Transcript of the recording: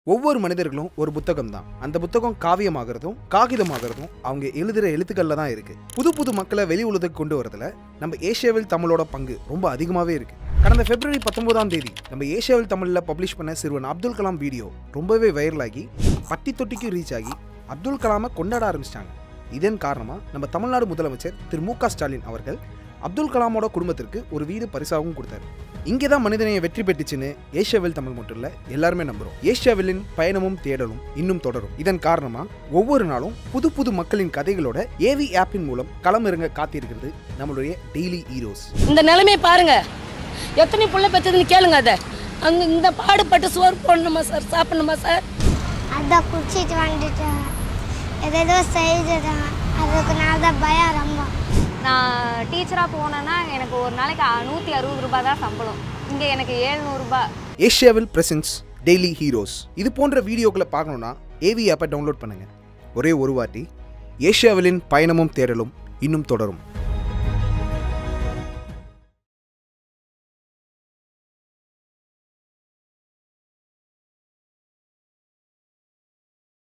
ஒவ்வொரு மனிதர்களும் ஒரு புத்தகம் தான் அந்த புத்தகம் காவியமாகிறதும் காகிதமாகிறதும் அவங்க எழுதுகிற எழுத்துக்கள்ல தான் இருக்கு புது புது மக்களை வெளி உலகத்துக்கு கொண்டு வரதுல நம்ம ஏஷியாவில் தமிழோட பங்கு ரொம்ப அதிகமாகவே இருக்கு கடந்த பிப்ரவரி பத்தொன்பதாம் தேதி நம்ம ஏஷியாவில் தமிழில் பப்ளிஷ் பண்ண சிறுவன் அப்துல் கலாம் வீடியோ ரொம்பவே வைரலாகி பட்டி தொட்டிக்கு ரீச் ஆகி அப்துல் கலாமை கொண்டாட ஆரம்பிச்சிட்டாங்க இதன் காரணமா நம்ம தமிழ்நாடு முதலமைச்சர் திரு மு க ஸ்டாலின் அவர்கள் அப்துல் கலாமோட குடும்பத்திற்கு ஒரு வீடு பரிசாகவும் கொடுத்தாரு இங்கே தான் மனிதனைய வெற்றி பெற்றுச்சுன்னு ஏஷியாவில் தமிழ் மட்டும் இல்ல எல்லாருமே நம்புறோம் ஏஷியாவிலின் பயணமும் தேடலும் இன்னும் தொடரும் இதன் காரணமா ஒவ்வொரு நாளும் புது புது மக்களின் கதைகளோட ஏவி ஆப்பின் மூலம் களம் இறங்க காத்திருக்கிறது நம்மளுடைய டெய்லி ஹீரோஸ் இந்த நிலைமையை பாருங்க எத்தனை புள்ள பெற்றதுன்னு கேளுங்க அதை அங்க இந்த பாடுபட்டு சோறு போடணுமா சார் சாப்பிடணுமா சார் அதான் குடிச்சிட்டு வந்துட்டேன் எதேதோ செய்துட்டேன் அதுக்கு நான் தான் பயம் ரொம்ப நான் டீச்சராக போனேன்னா எனக்கு ஒரு நாளைக்கு நூற்றி அறுபது ரூபாய் தான் சம்பளம் இங்கே எனக்கு ஏழ்நூறுபா ஏஷியாவில் பிரசன்ஸ் டெய்லி ஹீரோஸ் இது போன்ற வீடியோக்களை பார்க்கணுன்னா ஏவி ஆப்பை டவுன்லோட் பண்ணுங்க ஒரே ஒரு வாட்டி ஏஷியாவிலின் பயணமும் தேடலும் இன்னும் தொடரும்